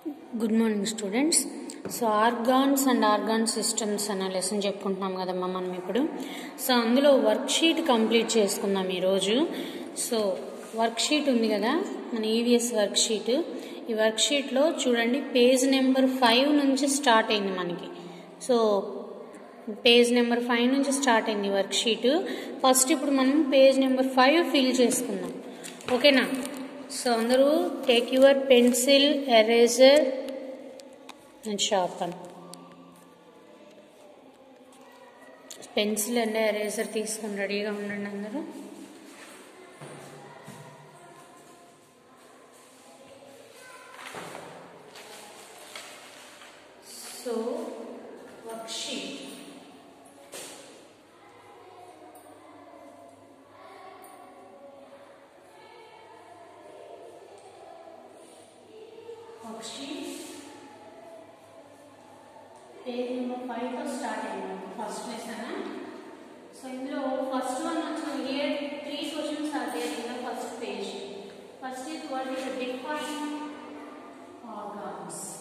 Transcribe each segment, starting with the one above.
Good morning students so organs and organ systems అనే lesson చెప్పుకుంటున్నాం కదమ్మా మనం ఇప్పుడు సో అందులో వర్క్షీట్ కంప్లీట్ చేసుకుందాం ఈరోజు సో వర్క్షీట్ ఉంది కదా మన ఈవీఎస్ వర్క్షీట్ ఈ వర్క్షీట్లో చూడండి పేజ్ నెంబర్ ఫైవ్ నుంచి స్టార్ట్ అయింది మనకి సో పేజ్ నెంబర్ ఫైవ్ నుంచి స్టార్ట్ అయింది వర్క్షీట్ ఫస్ట్ ఇప్పుడు మనం పేజ్ నెంబర్ ఫైవ్ ఫిల్ చేసుకుందాం ఓకేనా సో అందరూ take your pencil eraser and sharpen pencil and eraser తీసుకొని రెడీగా ఉండండి అందరూ so worksheet worksheet page number ఫైవ్తో స్టార్ట్ అయింది ఫస్ట్ లెసన్ సో ఇందులో ఫస్ట్ వన్ వచ్చిన here three questions are there in the first page first is what is define organs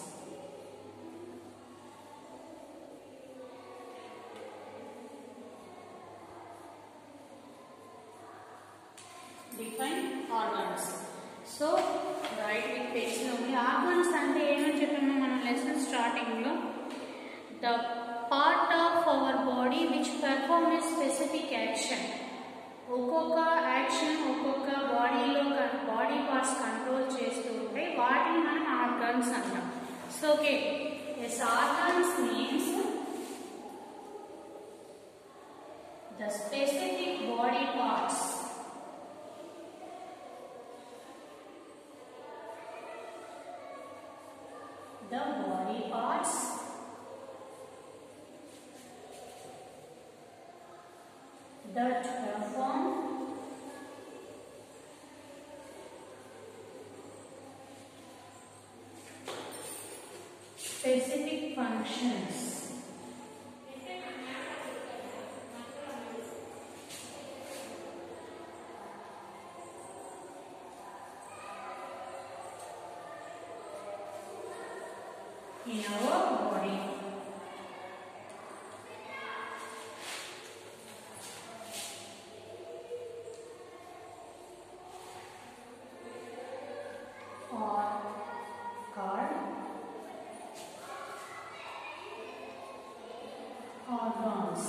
define organs so write with పేజ్లో ఉంది organs అంటే ఏమని చెప్పాము మనం లెసన్ స్టార్టింగ్లో the part of our body which perform a specific action ఒక్కొక్క action ఒక్కొక్క బాడీలో బాడీ పార్ట్స్ కంట్రోల్ చేస్తూ ఉంటే వాటిని మనం ఆర్గాన్స్ అంటాం so okay yes organs means the specific body parts the body parts that perform specific functions in our body. Or called organs.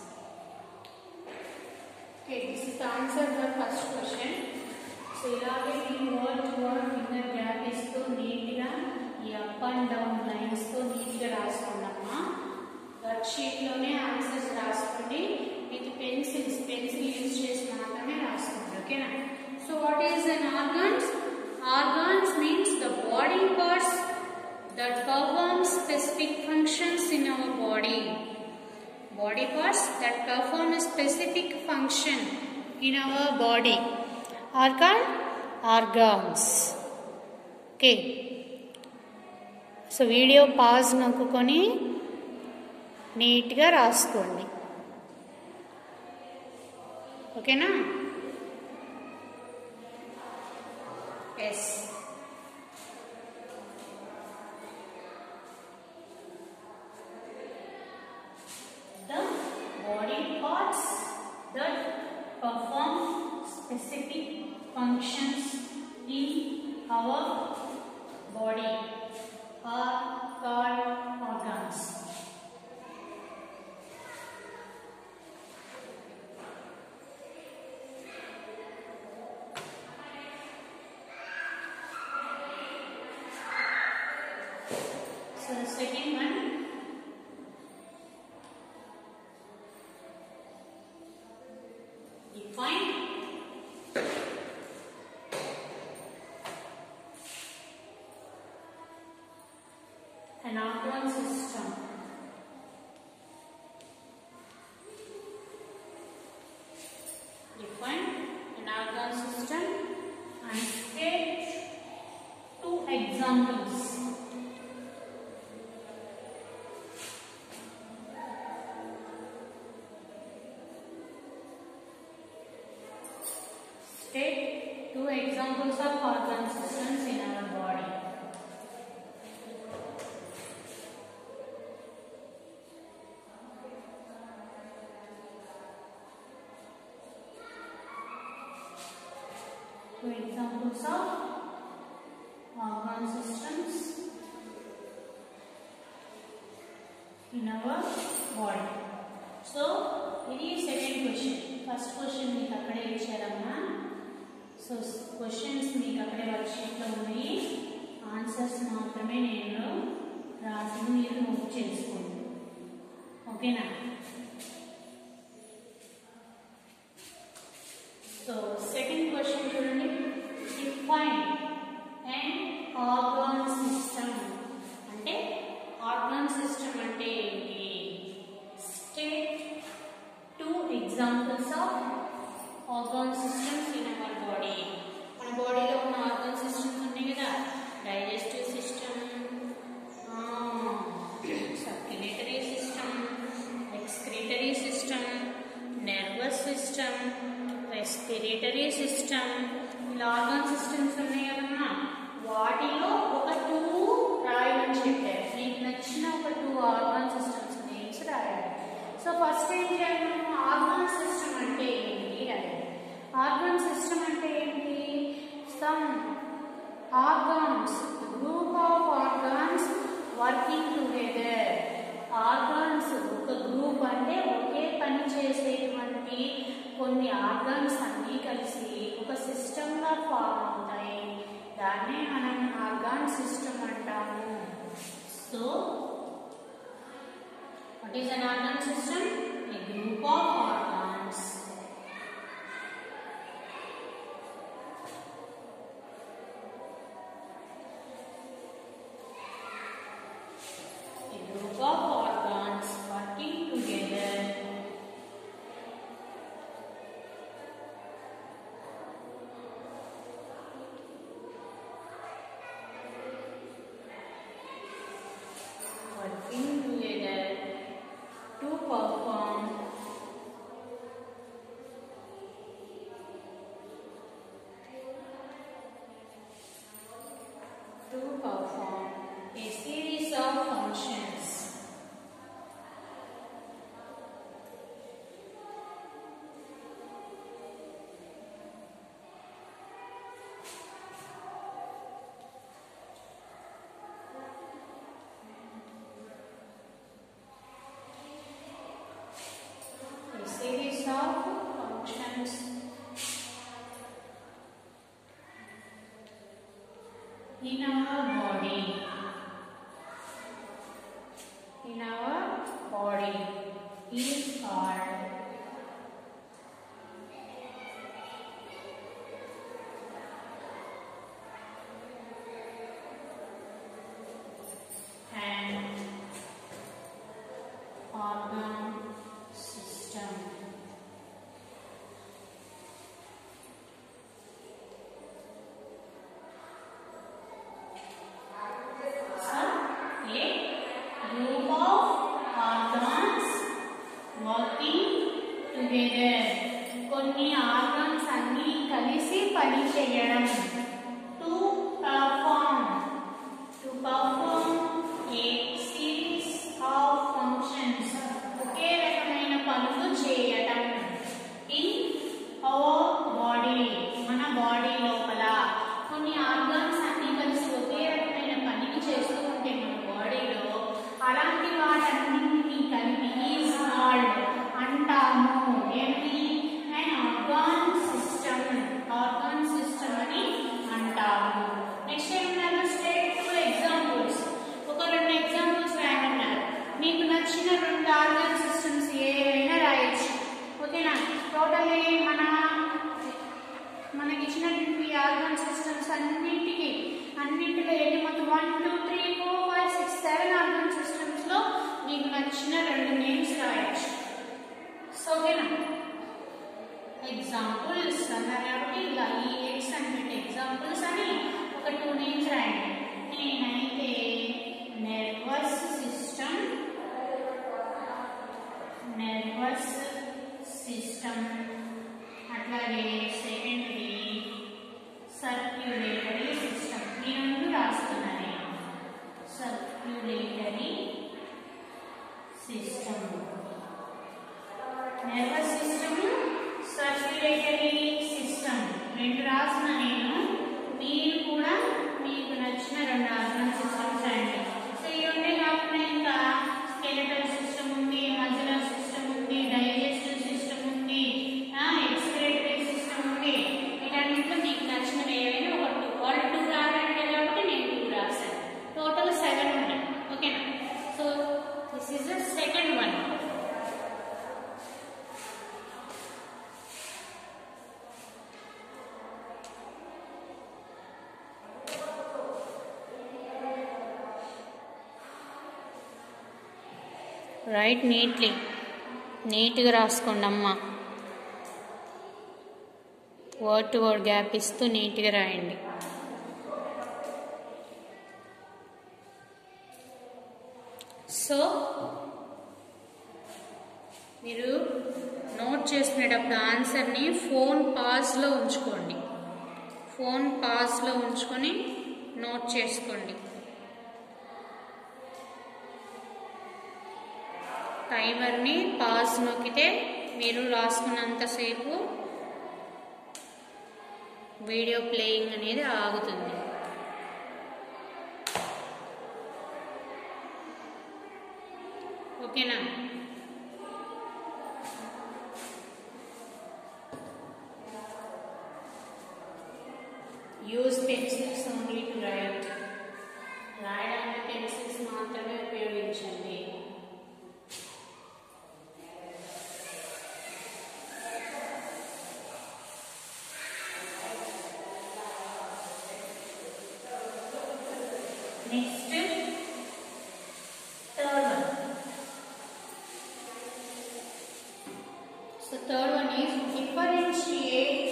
Okay, this is the answer to the first question. So ఇలాగే ఈ word to word finger gap ఇస్తూ నీట్గా ఈ up and down లైన్స్తో నీట్గా రాసుకోండమ్మా work షీట్లోనే answers రాసుకోండి విత్ పెన్సిల్స్ పెన్సిల్ యూజ్ చేసి మాత్రమే రాసుకోండి ఓకేనా so what is an organs organs means the body parts that perform specific functions in our body body parts that perform a specific function in our body are called organs okay so video pause నొక్కుకొని నీట్గా రాసుకోండి ఓకేనా yes the body parts that perform specific functions in our body are called organs. So the second one define an organ system. Define an organ system and state two examples. Take two examples of organ systems in our body. Two examples of organ systems in our body. So ఇది second question first question మీకు అక్కడే ఇచ్చారమ్మా so questions మీకు అక్కడే వర్క్షీట్లో ఉన్నాయి answers మాత్రమే నేను రాసి మీరు నోట్ చేసుకోండి ఓకేనా సో సెకండ్ క్వశ్చన్ చూడండి డిఫైన్ అండ్ ఆర్గాన్ సిస్టమ్ అంటే ఆర్గాన్ సిస్టమ్ అంటే ఏంటి state two examples of organ systems in our body మన బాడీలో ఉన్న ఆర్గాన్ సిస్టమ్స్ ఉన్నాయి కదా digestive system circulatory system excretory system nervous system respiratory system ఇలా ఆర్గాన్ సిస్టమ్స్ ఉన్నాయి కదమ్మా వాటిలో ఒక టూ రాయమని చెప్పారు మీకు నచ్చిన ఒక టూ ఆర్గాన్ సిస్టమ్స్ నేమ్స్ రాయాలి సో ఫస్ట్ ఏం చేయాలి మనం ఆర్గాన్ సిస్టమ్ అంటే ఏంటి రాయాలి ఆర్గాన్ సిస్టమ్ అంటే ఏంటి some organs group of organs working together organs ఒక గ్రూప్ అంటే ఒకే పని చేసేటువంటి కొన్ని ఆర్గాన్స్ అన్నీ కలిసి ఒక సిస్టమ్ గా ఫామ్ అవుతాయి దాన్నే మనం ఆర్గాన్ సిస్టమ్ అంటాము so what is an organ system a group of organs a group of organs working together working together to perform to perform a series of functions. A series of functions in our body. In our body is called an organ system. So, a group of organs working together. కొన్ని organs అన్ని కలిసి పని చేయడం to perform to perform a series of functions ఒకే రకమైన పనులు చేయటం in our body మన బాడీ లోపల కొన్ని ఆర్గాన్స్ అన్ని కలిసి ఒకే రకమైన పనిని చేస్తూ ఉంటే మన బాడీలో అలాంటి వాటన్నింటినీ కలిపి ఈజ్ కాల్డ్ అంటాము ఏంటి and organ system organ system అని అంటాము నెక్స్ట్ ఏమన్నారు స్టేట్ టూ ఎగ్జాంపుల్స్ ఒక రెండు ఎగ్జాంపుల్స్ రాయమన్నారు మీకు నచ్చిన రెండు ఆర్గాన్ సిస్టమ్స్ ఏవైనా రాయొచ్చు ఓకేనా టోటల్ మన మనకి ఇచ్చినటువంటి ఆర్గాన్ సిస్టమ్స్ అన్నింటికి అన్నింటిలో ఎన్ని మొత్తం one two three four five six seven organ systems లో మీకు నచ్చిన రెండు నేమ్స్ రాయొచ్చు సో ఓకేనా ఎగ్జాంపుల్స్ అన్నారు కాబట్టి ఇలా ఈ ఎక్స్ అంటే ఎగ్జాంపుల్స్ అని ఒక టూ నేమ్స్ రాయండి నేనైతే నెర్వస్ సిస్టమ్ నెర్వస్ సిస్టమ్ అట్లాగే సెకండ్ది సర్క్యులేటరీ సిస్టమ్ ఈ రెండు రాస్తున్నాను circulatory system nervous system circulatory system రెండు రాసిన నేను రైట్ నీట్లీ నీట్గా రాసుకోండి అమ్మ వర్డ్ టు వర్డ్ గ్యాప్ ఇస్తూ నీట్గా రాయండి సో మీరు నోట్ చేసుకునేటప్పుడు ఆన్సర్ని ఫోన్ పాజ్లో ఉంచుకోండి ఫోన్ పాజ్లో ఉంచుకొని నోట్ చేసుకోండి టైమర్ని పాజ్ నొక్కితే మీరు రాసుకున్నంతసేపు వీడియో ప్లేయింగ్ అనేది ఆగుతుంది ఓకేనా use pencils only to write రాయడానికి పెన్సిల్స్ మాత్రమే ఉపయోగించండి next third one so third one is differentiate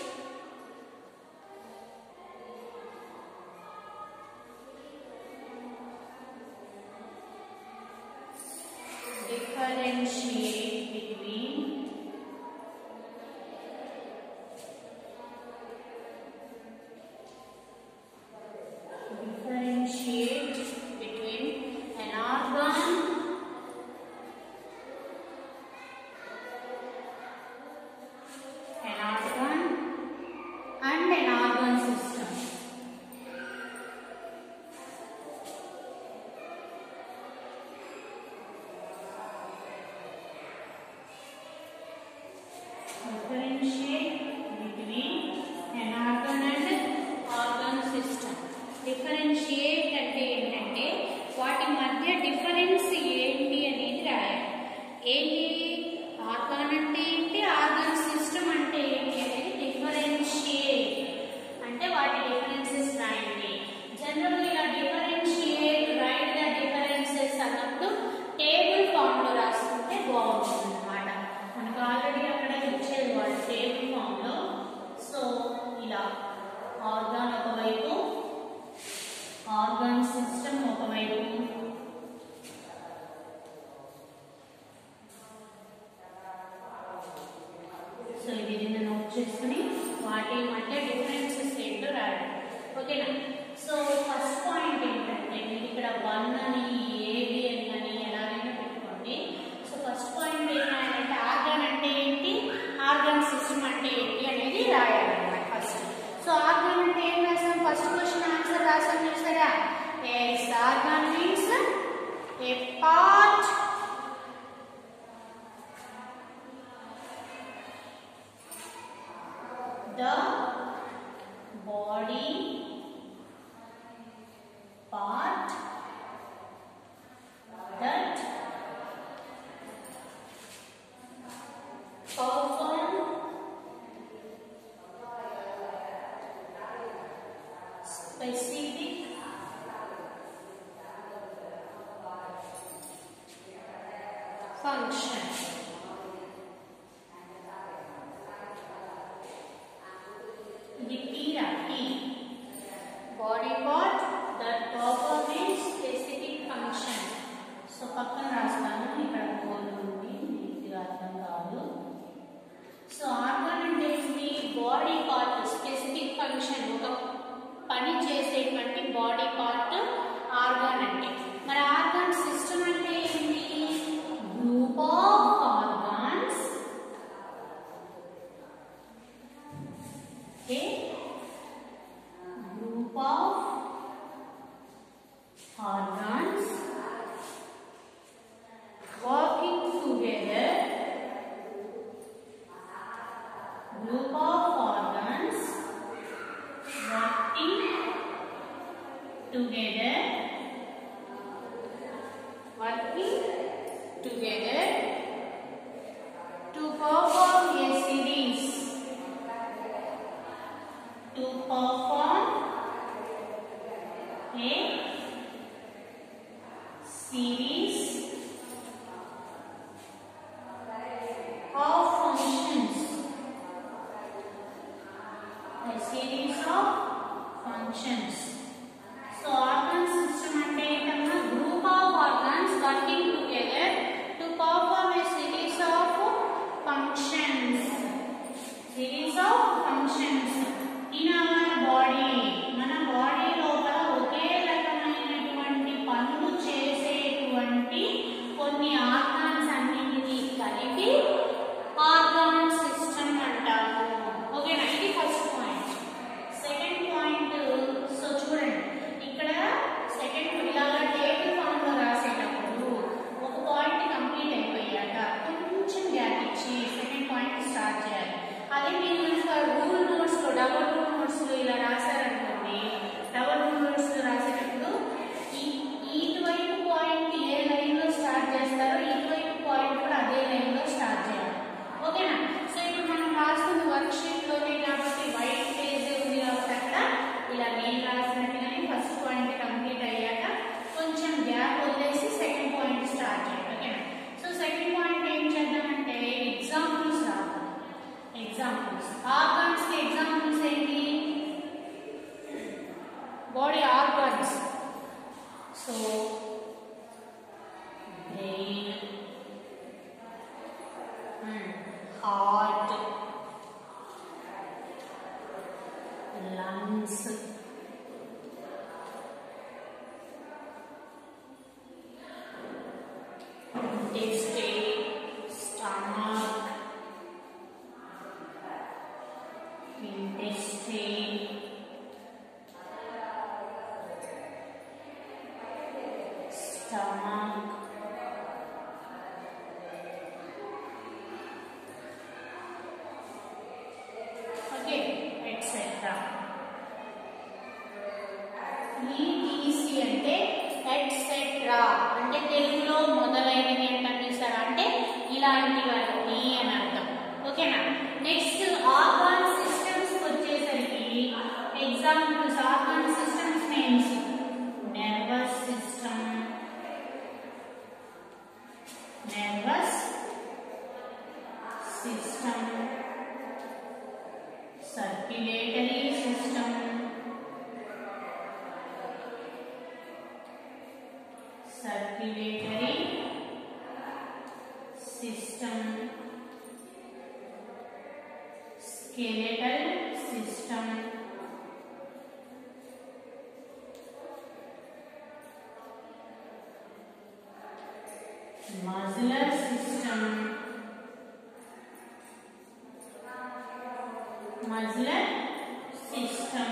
differentiate between differentiate between an organ an organ and an organ system differentiate between an organ and organ system. Differentiate అంటే ఏంటంటే వాటి మధ్య difference ఏంటి అనేది రాయాలి ఏంటి ఆర్గాన్ అంటే ఏంటి ఆర్గాన్ సిస్టమ్ అంటే ఏంటి అనేది డిఫరెన్షియేట్ అంటే వాటి డిఫరెన్సెస్ రాయండి జనరల్ ఇలా డిఫరెన్షియేట్ రైట్ ద డిఫరెన్సెస్ అన్నప్పుడు టేబుల్ ఫామ్ లో రాసుకుంటే బాగుంటుంది అనమాట మనకు ఆల్రెడీ అక్కడ ఇచ్చేది వాళ్ళు టేబుల్ ఫామ్ లో సో ఇలా ఆర్గాన్ ఒకవైపు ఆర్గాన్ సిస్టమ్ ఒకవైపు సో ఇది నిన్న నోట్ చేసుకుని వాటి మధ్య డిఫరెన్సెస్ ఏంటో రాయండి ఓకేనా సో ఫస్ట్ పాయింట్ ఏంటంటే మీరు ఇక్కడ వన్ అని ఏబి అని కానీ ఎలాగైనా పెట్టుకోండి సో ఫస్ట్ పాయింట్ ఏంటంటే ఆర్గాన్ అంటే ఏంటి ఆర్గాన్ సిస్టమ్ అంటే ఏంటి అనేది రాయాలన్నమాట ఫస్ట్ సో ఆర్గాన్ అంటే ఏం రాసాం ఫస్ట్ క్వశ్చన్ ఆన్సర్ రాసాం చూసారా yes organ means a part the body part that perform specific function ఇది టీరా the body part that perform a specific function so పక్కన రాస్తాను ఇక్కడ బోర్డు ఉంది నీట్గా అర్థం కాదు సో ఆర్గాన్ అంటే ఏంటి బాడీ పార్ట్ స్పెసిఫిక్ ఫంక్షన్ ఒక పని చేసేటువంటి బాడీ పార్ట్ ఆర్గాన్ అంటే మరి ఆర్గాన్ సిస్టమ్ అంటే ఏంటి group of organs okay group of organs working together group of organs working together working together to perform a series to perform a series body organs so brain heart lungs intestine, stomach, intestine, stomach, okay, etc. ETC అంటే etcetera అంటే తెలుగులో మొదలైనవి ఏంటంటే sir అంటే ఇలాంటివన్నీ అని అర్థం ఓకేనా నెక్స్ట్ ఆర్గాన్ సిస్టమ్స్ వచ్చేసరికి examples organ systems names nervous system nervous system circulatory system circulatory system skeletal system muscular system muscular system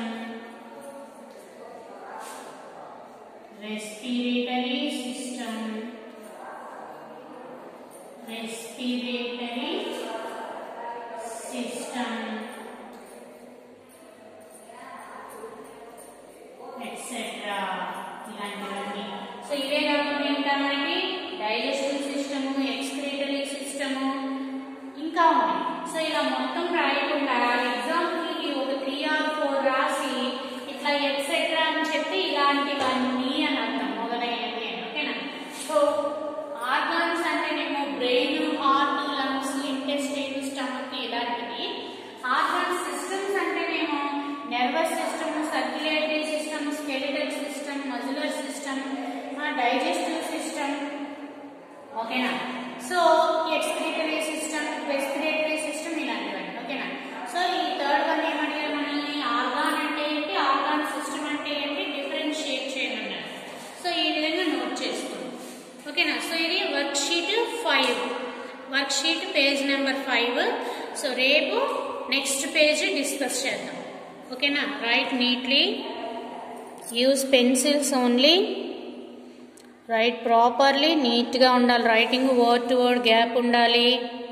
respiratory system respiratory system etc ఇలాంటివన్నీ సో ఇవే కాకుండా ఇంకా మనకి డైజెస్టివ్ సిస్టమ్ ఎక్స్క్రీటరీ సిస్టమ్ ఇంకా ఉన్నాయి so ఇలా మొత్తం రాయకుండా ఎగ్జాంపుల్కి ఒక త్రీ ఆర్ ఫోర్ రాసి ఇట్లా ఎక్సెట్రా అని చెప్పి ఇలాంటివన్నీ అని అర్థం మొదలైనవి అని ఓకేనా సో ఆర్గాన్స్ అంటేనేమో brain heart lungs intestine stomach ఇలాంటివి ఆర్గాన్ సిస్టమ్స్ అంటేనేమో nervous system circulatory system skeletal system muscular system digestive system ఓకేనా so excretory system respiratory system ఇలాంటివన్నీ ఓకేనా సో ఈ థర్డ్ వన్ ఏమడిగారు మనల్ని ఆర్గాన్ అంటే ఏంటి ఆర్గాన్ సిస్టమ్ అంటే ఏంటి డిఫరెన్షియేట్ చేయమన్నారు సో ఈ విధంగా నోట్ చేసుకోండి ఓకేనా సో ఇది worksheet five worksheet page number five so రేపు నెక్స్ట్ పేజ్ డిస్కస్ చేద్దాం ఓకేనా write neatly use pencils only write properly నీట్గా ఉండాలి writing word to word gap ఉండాలి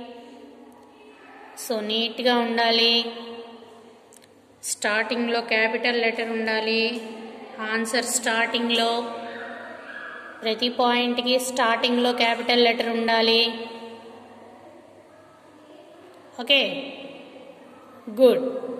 సో నీట్గా ఉండాలి స్టార్టింగ్లో క్యాపిటల్ లెటర్ ఉండాలి ఆన్సర్ స్టార్టింగ్లో ప్రతి పాయింట్కి స్టార్టింగ్లో క్యాపిటల్ లెటర్ ఉండాలి ఓకే గుడ్